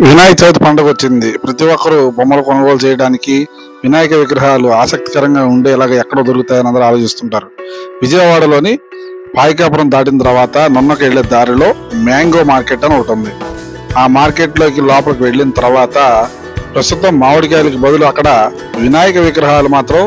వినాయక చవితి పండుగ వచ్చింది ప్రతి ఒక్కరూ బొమ్మలు కొనుగోలు చేయడానికి వినాయక విగ్రహాలు ఆసక్తికరంగా ఉండేలాగా ఎక్కడ దొరుకుతాయని అందరూ ఆలోచిస్తుంటారు విజయవాడలోని పాయికాపురం దాటిన తర్వాత నున్నకు వెళ్లే దారిలో మ్యాంగో మార్కెట్ అని ఒకటి ఉంది ఆ మార్కెట్లోకి లోపలికి వెళ్ళిన తర్వాత ప్రస్తుతం మామిడికాయలకి బదులు అక్కడ వినాయక విగ్రహాలు మాత్రం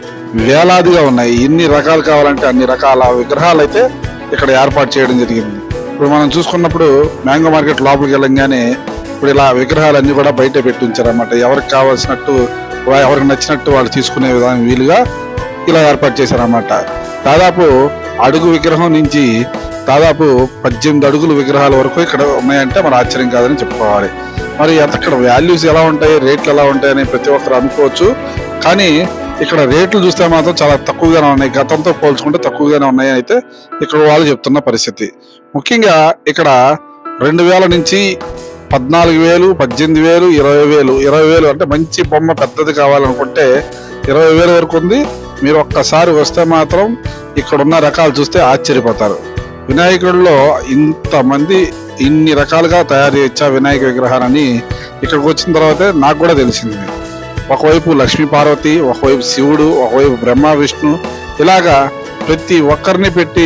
వేలాదిగా ఉన్నాయి ఎన్ని రకాలు కావాలంటే అన్ని రకాల విగ్రహాలు అయితే ఇక్కడ ఏర్పాటు చేయడం జరిగింది ఇప్పుడు మనం చూసుకున్నప్పుడు మ్యాంగో మార్కెట్ లోపలికి వెళ్ళంగానే ఇప్పుడు ఇలా విగ్రహాలన్నీ కూడా బయట పెట్టి ఉంచారన్నమాట ఎవరికి కావాల్సినట్టు వా- ఎవరికి నచ్చినట్టు వాళ్ళు తీసుకునే విధానం వీలుగా ఇలా ఏర్పాటు చేశారన్నమాట దాదాపు అడుగు విగ్రహం నుంచి దాదాపు పద్దెనిమిది అడుగుల విగ్రహాల వరకు ఇక్కడ ఉన్నాయంటే మన ఆశ్చర్యం కాదని చెప్పుకోవాలి మరి అంత ఇక్కడ వాల్యూస్ ఎలా ఉంటాయి రేట్లు ఎలా ఉంటాయి అని ప్రతి ఒక్కరు అనుకోవచ్చు కానీ ఇక్కడ రేట్లు చూస్తే మాత్రం చాలా తక్కువగానే ఉన్నాయి గతంతో పోల్చుకుంటే తక్కువగానే ఉన్నాయి అయితే ఇక్కడ వాళ్ళు చెప్తున్న పరిస్థితి ముఖ్యంగా ఇక్కడ రెండు వేల నుంచి పద్నాలుగు వేలు పద్దెనిమిది వేలు ఇరవై వేలు ఇరవై వేలు అంటే మంచి బొమ్మ పెద్దది కావాలనుకుంటే ఇరవై వేల వరకు ఉంది మీరు ఒక్కసారి వస్తే మాత్రం ఇక్కడ ఉన్న రకాలు చూస్తే ఆశ్చర్యపోతారు వినాయకుడిలో ఇంతమంది ఇన్ని రకాలుగా తయారు చేయొచ్చా వినాయక విగ్రహాలని ఇక్కడికి వచ్చిన తర్వాతే నాకు కూడా తెలిసింది ఒకవైపు లక్ష్మీ పార్వతి ఒకవైపు శివుడు ఒకవైపు బ్రహ్మ విష్ణు ఇలాగా ప్రతి ఒక్కరిని పెట్టి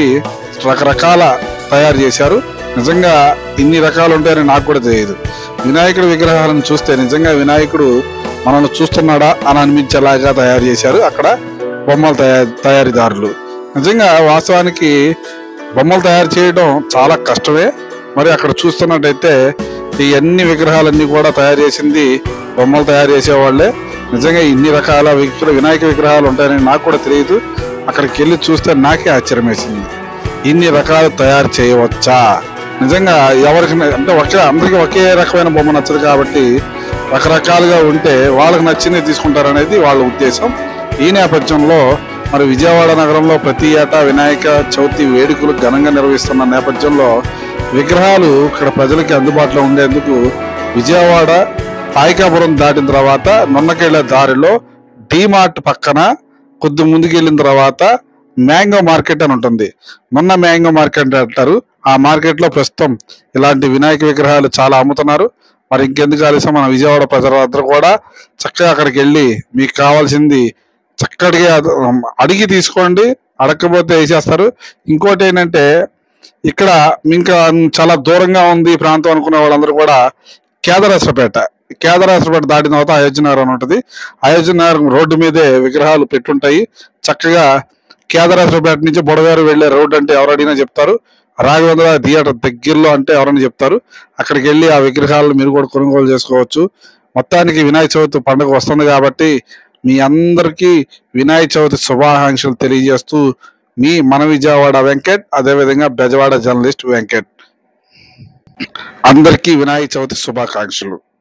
రకరకాల తయారు చేశారు నిజంగా ఇన్ని రకాలు ఉంటాయని నాకు కూడా తెలియదు వినాయకుడి విగ్రహాలను చూస్తే నిజంగా వినాయకుడు మనల్ని చూస్తున్నాడా అని అనిపించేలాగా తయారు చేశారు అక్కడ బొమ్మల తయారు తయారీదారులు నిజంగా వాస్తవానికి బొమ్మలు తయారు చేయడం చాలా కష్టమే మరి అక్కడ చూస్తున్నట్టయితే ఈ అన్ని విగ్రహాలన్నీ కూడా తయారు చేసింది బొమ్మలు తయారు చేసేవాళ్ళే నిజంగా ఇన్ని రకాల విగ్రహ వినాయక విగ్రహాలు ఉంటాయని నాకు కూడా తెలియదు అక్కడికి వెళ్ళి చూస్తే నాకే ఆశ్చర్యం వేసింది ఇన్ని రకాలు తయారు చేయవచ్చా నిజంగా ఎవరికి న- అంటే ఒకే అందరికీ ఒకే రకమైన బొమ్మ నచ్చదు కాబట్టి రకరకాలుగా ఉంటే వాళ్ళకి నచ్చింది తీసుకుంటారనేది వాళ్ళ ఉద్దేశం ఈ నేపథ్యంలో మరి విజయవాడ నగరంలో ప్రతి ఏటా వినాయక చవితి వేడుకలు ఘనంగా నిర్వహిస్తున్న నేపథ్యంలో విగ్రహాలు ఇక్కడ ప్రజలకి అందుబాటులో ఉండేందుకు విజయవాడ పాయికాపురం దాటిన తర్వాత నున్నకెళ్లే దారిలో మార్ట్ పక్కన కొద్ది ముందుకు వెళ్ళిన తర్వాత మ్యాంగో మార్కెట్ అని ఉంటుంది మొన్న మ్యాంగో మార్కెట్ అంటారు ఆ మార్కెట్ లో ప్రస్తుతం ఇలాంటి వినాయక విగ్రహాలు చాలా అమ్ముతున్నారు మరి ఇంకెందుకు ఆలస్యం మన విజయవాడ ప్రజలందరూ కూడా చక్కగా అక్కడికి వెళ్ళి మీకు కావాల్సింది చక్కటిగా అద- అడిగి తీసుకోండి అడగకపోతే వేసేస్తారు ఇంకోటి ఏంటంటే ఇక్కడ ఇంకా చాలా దూరంగా ఉంది ఈ ప్రాంతం అనుకునే వాళ్ళందరూ కూడా కేదరాశ్రపేట కేదరాశ్రపేట దాటిన తర్వాత అయోధ్య నగర్ అని ఉంటుంది అయోధ్య నగర్ రోడ్డు మీదే విగ్రహాలు పెట్టుంటాయి చక్కగా కేదరాశ్రపేట నుంచి బుడవేరు వెళ్లే రోడ్డు అంటే ఎవరు అడిగినా చెప్తారు రాఘవేంద్ర థియేటర్ దగ్గరలో అంటే ఎవరైనా చెప్తారు అక్కడికి వెళ్ళి ఆ విగ్రహాలను మీరు కూడా కొనుగోలు చేసుకోవచ్చు మొత్తానికి వినాయక చవితి పండుగ వస్తుంది కాబట్టి మీ అందరికీ వినాయక చవితి శుభాకాంక్షలు తెలియజేస్తూ మీ మన విజయవాడ వెంకట్ అదేవిధంగా బెజవాడ జర్నలిస్ట్ వెంకట్ అందరికీ వినాయక చవితి శుభాకాంక్షలు